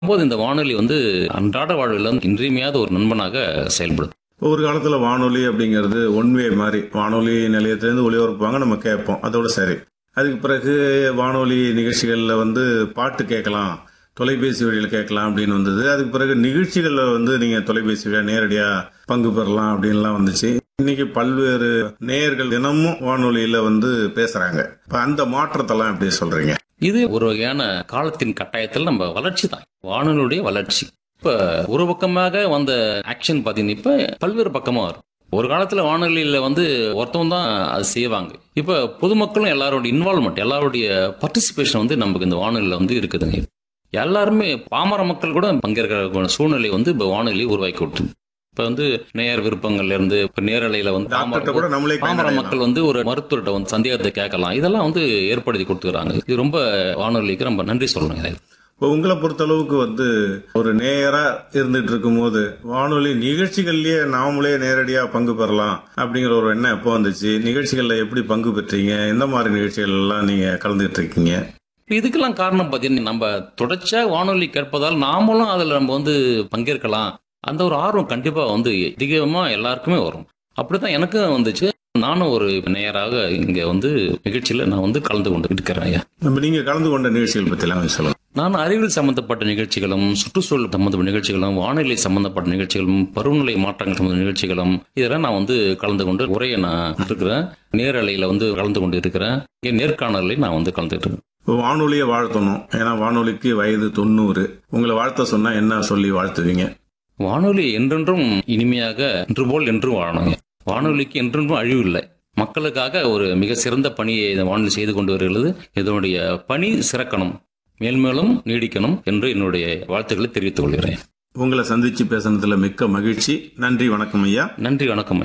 போது இந்த வானொலி வந்து அன்றாட வாழ்வில் வந்து இன்றியமையாத ஒரு நண்பனாக செயல்படுது ஒரு காலத்துல வானொலி அப்படிங்கிறது ஒன்வே மாதிரி வானொலி நிலையத்திலேருந்து ஒளிபரப்புவாங்க நம்ம கேட்போம் அதோட சரி அதுக்கு பிறகு வானொலி நிகழ்ச்சிகள்ல வந்து பாட்டு கேட்கலாம் தொலைபேசி வழியில கேட்கலாம் அப்படின்னு வந்தது அதுக்கு பிறகு நிகழ்ச்சிகள்ல வந்து நீங்க தொலைபேசி வழியா நேரடியா பங்கு பெறலாம் அப்படின்லாம் வந்துச்சு இன்னைக்கு பல்வேறு நேயர்கள் தினமும் வானொலியில வந்து பேசுறாங்க இப்ப அந்த மாற்றத்தெல்லாம் எப்படி சொல்றீங்க இது ஒரு வகையான காலத்தின் கட்டாயத்தில் நம்ம வளர்ச்சி தான் வானொலியுடைய வளர்ச்சி இப்ப ஒரு பக்கமாக வந்த ஆக்ஷன் பாத்தீங்கன்னா இப்ப பல்வேறு பக்கமா வரும் ஒரு காலத்துல வானொலியில வந்து ஒருத்தவங்க தான் அது செய்வாங்க இப்ப பொதுமக்களும் எல்லாரோட இன்வால்மெண்ட் எல்லாருடைய பார்ட்டிசிபேஷன் வந்து நமக்கு இந்த வானொலியில வந்து இருக்குதுங்க எல்லாருமே பாமர மக்கள் கூட பங்கேற்கிற சூழ்நிலை வந்து இப்ப வானொலி உருவாக்கி விட்டு இப்ப வந்து நேயர் விருப்பங்கள்ல இருந்து இப்ப நேரலையில வந்து டாக்டர்கிட்ட கூட நம்மளே பாமர பயனடையலாம். மக்கள் வந்து ஒரு மருத்துவர்கிட்ட வந்து சந்தேகத்தை கேட்கலாம் இதெல்லாம் வந்து ஏற்படுத்தி கொடுத்துக்கிறாங்க இது ரொம்ப வானொலிக்கு ரொம்ப நன்றி சொல்லணும் இப்போ உங்களை பொறுத்தளவுக்கு வந்து ஒரு நேயரா இருந்துட்டு இருக்கும்போது வானொலி நிகழ்ச்சிகள்லயே நாமளே நேரடியா பங்கு பெறலாம் அப்படிங்கிற ஒரு எண்ணம் எப்போ வந்துச்சு நிகழ்ச்சிகள்ல எப்படி பங்கு பெற்றீங்க எந்த மாதிரி நிகழ்ச்சிகள் எல்லாம் நீங்க கலந்துட்டு இருக்கீங்க இப்ப இதுக்கெல்லாம் காரணம் பார்த்தீங்கன்னா நம்ம தொடர்ச்சியா வானொலி கேட்பதால் நாமளும் அதில் நம்ம வந்து பங்கேற்கலாம் அந்த ஒரு ஆர்வம் கண்டிப்பா வந்து அதிகமா எல்லாருக்குமே வரும் அப்படித்தான் எனக்கும் வந்துச்சு நானும் ஒரு நேயராக இங்க வந்து நிகழ்ச்சியில நான் வந்து கலந்து கொண்டு இருக்கிறேன் ஐயா நம்ம நீங்க கலந்து கொண்ட நிகழ்ச்சிகள் பத்தி எல்லாம் கொஞ்சம் சொல்லுங்க நான் அறிவியல் சம்பந்தப்பட்ட நிகழ்ச்சிகளும் சுற்றுச்சூழல் சம்பந்தப்பட்ட நிகழ்ச்சிகளும் வானிலை சம்பந்தப்பட்ட நிகழ்ச்சிகளும் பருவநிலை மாற்றங்கள் சம்பந்த நிகழ்ச்சிகளும் இதெல்லாம் நான் வந்து கலந்து கொண்டு உரையை நான் இருக்கிறேன் நேரலையில வந்து கலந்து கொண்டு இருக்கிறேன் இங்கே நேர்காணலில் நான் வந்து கலந்துட்டு இருக்கேன் இப்போ வானொலியை வாழ்த்தணும் ஏன்னா வானொலிக்கு வயது தொண்ணூறு உங்களை வாழ்த்த சொன்னா என்ன சொல்லி வாழ்த்துவீங்க வானொலி என்றென்றும் இனிமையாக இன்று போல் என்றும் வாழணுங்க வானொலிக்கு என்றென்றும் அழிவு இல்லை மக்களுக்காக ஒரு மிக சிறந்த பணியை இந்த வானொலி செய்து கொண்டு வருகிறது இதனுடைய பணி சிறக்கணும் மேல்மேலும் நீடிக்கணும் என்று என்னுடைய வாழ்த்துக்களை தெரிவித்துக் கொள்கிறேன் உங்களை சந்திச்சு பேசுனதுல மிக்க மகிழ்ச்சி நன்றி வணக்கம் ஐயா நன்றி வணக்கம்